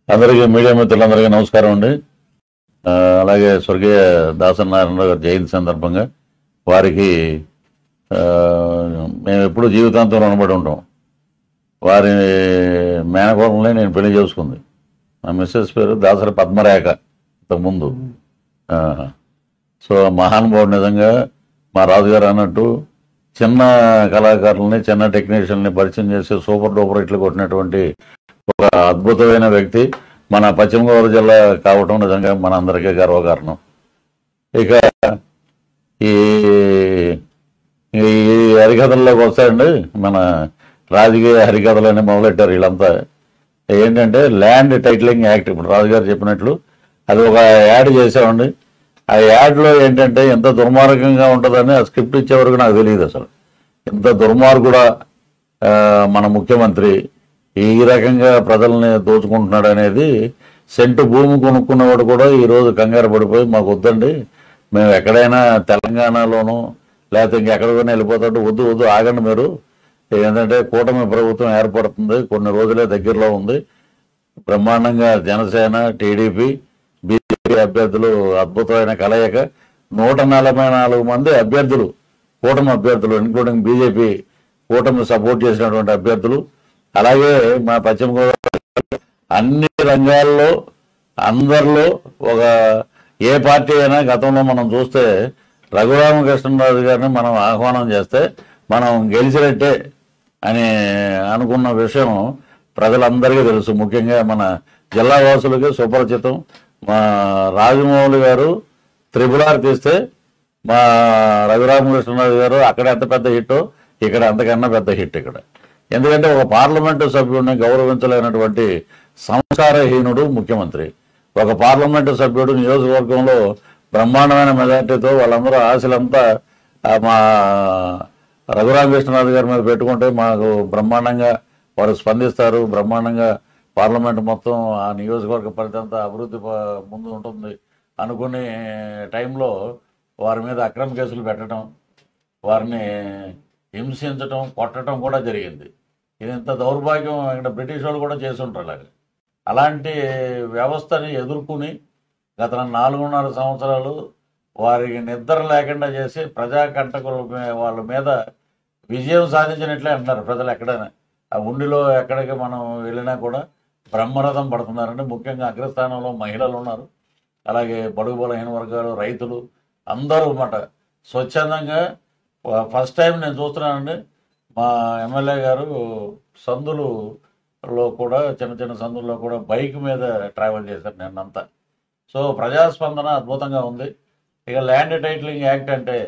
అందరికీ మీడియా మిత్రులందరికీ నమస్కారం అండి ఆ, అలాగే స్వర్గీయ దాసనారాయణరావు గారి జయంతి సందర్భంగా వారికి ఆ, మేము ఎప్పుడు జీవితాంతం రుణపడి ఉంటాం వారి మేనకోడల్ని నేను పెళ్లి చేసుకుంది మా మిస్సెస్ పేరు దాసరి పద్మరేఖ ఇంతకుముందు ఆ, సో మహానుభావుడు నిజంగా మా రాజుగారు అన్నట్టు చిన్న కళాకారుల్ని చిన్న టెక్నీషియన్ని పరిచయం చేసి సూపర్ డూపర్ ఇట్లు కొట్టినటువంటి ఒక అద్భుతమైన వ్యక్తి మన పశ్చిమ గోదావరి జిల్లా కావటం నిజంగా మన అందరికీ గర్వకారణం ఇక ఈ ఈ హరికథల్లోకి వస్తాయండి మన రాజకీయ హరికథలని మొదలెట్టారు వీళ్ళంతా ఏంటంటే ల్యాండ్ టైటిలింగ్ యాక్ట్ ఇప్పుడు రాజుగారు చెప్పినట్లు అది ఒక యాడ్ చేసామండి ఆ యాడ్లో ఏంటంటే ఎంత దుర్మార్గంగా ఉంటుందని ఆ స్క్రిప్ట్ ఇచ్చే వరకు నాకు తెలియదు అసలు ఎంత దుర్మార్గుడా ఆ, మన ముఖ్యమంత్రి ఈ రకంగా ప్రజల్ని దోచుకుంటున్నాడు అనేది సెంటు భూమి కొనుక్కున్నవాడు కూడా ఈరోజు కంగారు పడిపోయి మాకు వద్దండి మేము ఎక్కడైనా తెలంగాణలోనూ లేకపోతే ఇంకెక్కడికైనా వెళ్ళిపోతాడు వద్దు వద్దు ఆగండి మీరు ఏంటంటే కూటమి ప్రభుత్వం ఏర్పడుతుంది కొన్ని రోజులే దగ్గరలో ఉంది బ్రహ్మాండంగా జనసేన టీడీపీ బీజేపీ అభ్యర్థులు అద్భుతమైన కలయిక నూట నలభై నాలుగు మంది అభ్యర్థులు కూటమి అభ్యర్థులు ఇంక్లూడింగ్ బీజేపీ కూటమి సపోర్ట్ చేసినటువంటి అభ్యర్థులు అలాగే మా పశ్చిమ గోదావరి అన్ని రంగాల్లో అందరిలో ఒక ఏ పార్టీ అయినా గతంలో మనం చూస్తే రఘురామకృష్ణరాజు గారిని మనం ఆహ్వానం చేస్తే మనం గెలిచినట్టే అని అనుకున్న విషయం ప్రజలందరికీ తెలుసు ముఖ్యంగా మన జిల్లా వాసులకి సుపరిచితం మా రాజమౌళి గారు త్రిపుల్ ఆర్ తీస్తే మా రఘురామకృష్ణరాజు గారు అక్కడ ఎంత పెద్ద హిట్ ఇక్కడ అంతకన్నా పెద్ద హిట్ ఇక్కడ ఎందుకంటే ఒక పార్లమెంటు సభ్యుడిని గౌరవించలేనటువంటి సంస్కారహీనుడు ముఖ్యమంత్రి ఒక పార్లమెంటు సభ్యుడు నియోజకవర్గంలో బ్రహ్మాండమైన మెజార్టీతో వాళ్ళందరూ ఆశలంతా ఆ, మా రఘురామకృష్ణరాజు గారి మీద పెట్టుకుంటే మాకు బ్రహ్మాండంగా వారు స్పందిస్తారు బ్రహ్మాండంగా పార్లమెంట్ మొత్తం ఆ నియోజకవర్గ పరిధి అంతా అభివృద్ధి ప- ముందు ఉంటుంది అనుకునే టైంలో వారి మీద అక్రమ కేసులు పెట్టడం వారిని హింసించటం కొట్టడం కూడా జరిగింది ఇది ఇంత దౌర్భాగ్యం ఇక్కడ బ్రిటిష్ వాళ్ళు కూడా చేసి ఉంటారు అలాగే అలాంటి వ్యవస్థని ఎదుర్కొని గత నాలుగున్నర సంవత్సరాలు వారికి నిద్ర లేకుండా చేసి ప్రజా కంటకుల మీ- వాళ్ళ మీద విజయం సాధించినట్లే అంటున్నారు ప్రజలు ఎక్కడైనా ఆ ఉండిలో ఎక్కడికి మనం వెళ్ళినా కూడా బ్రహ్మరథం పడుతున్నారండి ముఖ్యంగా అగ్రస్థానంలో మహిళలు ఉన్నారు అలాగే బడుగు బలహీన వర్గాలు రైతులు అందరూ అన్నమాట స్వచ్ఛందంగా ఫ- ఫస్ట్ టైం నేను చూస్తున్నానండి మా ఎమ్మెల్యే గారు సందులులో కూడా చిన్న చిన్న సందుల్లో కూడా బైక్ మీద ట్రావెల్ చేశారు నిన్నంతా సో ప్రజాస్పందన అద్భుతంగా ఉంది ఇక ల్యాండ్ టైటిలింగ్ యాక్ట్ అంటే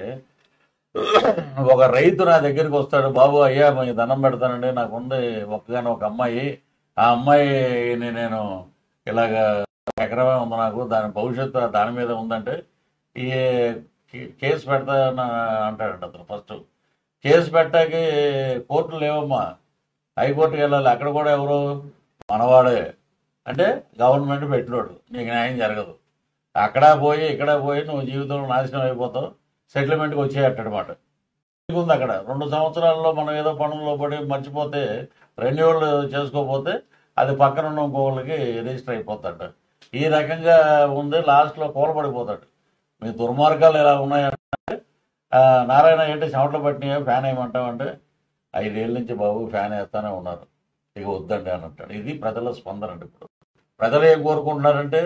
ఒక రైతు నా దగ్గరికి వస్తాడు బాబు అయ్యా మీ దండం పెడతానండి నాకు ఉంది ఒక్కగానే ఒక అమ్మాయి ఆ అమ్మాయిని నేను ఇలాగ ఎకరమే ఉంది నాకు దాని భవిష్యత్తు దాని మీద ఉందంటే ఈ కే- కేసు పెడతాన అంటాడంట అతను ఫస్ట్ కేసు పెట్టాకి కోర్టులు లేవమ్మా హైకోర్టుకి వెళ్ళాలి అక్కడ కూడా ఎవరు మనవాడే అంటే గవర్నమెంట్ పెట్టినోడు నీకు న్యాయం జరగదు అక్కడ పోయి ఇక్కడ పోయి నువ్వు జీవితంలో నాశనం అయిపోతావు సెటిల్మెంట్కి వచ్చేయట్టనమాట ఉంది అక్కడ రెండు సంవత్సరాల్లో మనం ఏదో పనుల్లో పడి మర్చిపోతే రెన్యువల్ చేసుకోకపోతే అది పక్కన ఉన్న ఇంకోళ్ళకి రిజిస్టర్ అయిపోతాడు ఈ రకంగా ఉంది లాస్ట్లో కూలబడిపోతాడు మీ దుర్మార్గాలు ఎలా ఉన్నాయంటే ఆ, నారాయణ ఏంటి చెమటలు పట్టినాయో ఫ్యాన్ వేయమంటామంటే ఐదేళ్ళ నుంచి బాబు ఫ్యాన్ వేస్తానే ఉన్నారు ఇక వద్దండి అని అంటాడు ఇది ప్రజల స్పందన అండి ఇప్పుడు ప్రజలు ఏం కోరుకుంటున్నారంటే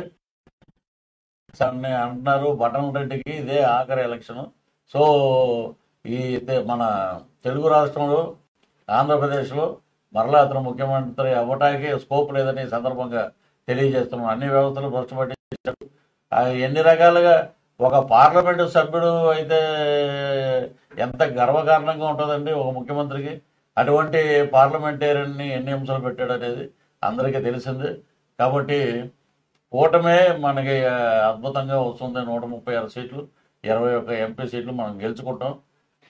అన్ని అంటున్నారు బటన్ రెడ్డికి ఇదే ఆఖరి ఎలక్షన్ సో ఈ తే- మన తెలుగు రాష్ట్రంలో ఆంధ్రప్రదేశ్లో మరలా అతను ముఖ్యమంత్రి అవ్వటానికి స్కోప్ లేదని ఈ సందర్భంగా తెలియజేస్తున్నాం అన్ని వ్యవస్థలు భ్రష్టపట్టి ఆ ఎన్ని రకాలుగా ఒక పార్లమెంటు సభ్యుడు అయితే ఎంత గర్వకారణంగా ఉంటుందండి ఒక ముఖ్యమంత్రికి అటువంటి పార్లమెంటేరియన్ని ఎన్ని హింసలు పెట్టాడు అనేది అందరికీ తెలిసింది కాబట్టి కూటమే మనకి ఆ, అద్భుతంగా వస్తుంది నూట ముప్పై ఆరు సీట్లు ఇరవై ఒక్క ఎంపీ సీట్లు మనం గెలుచుకుంటాం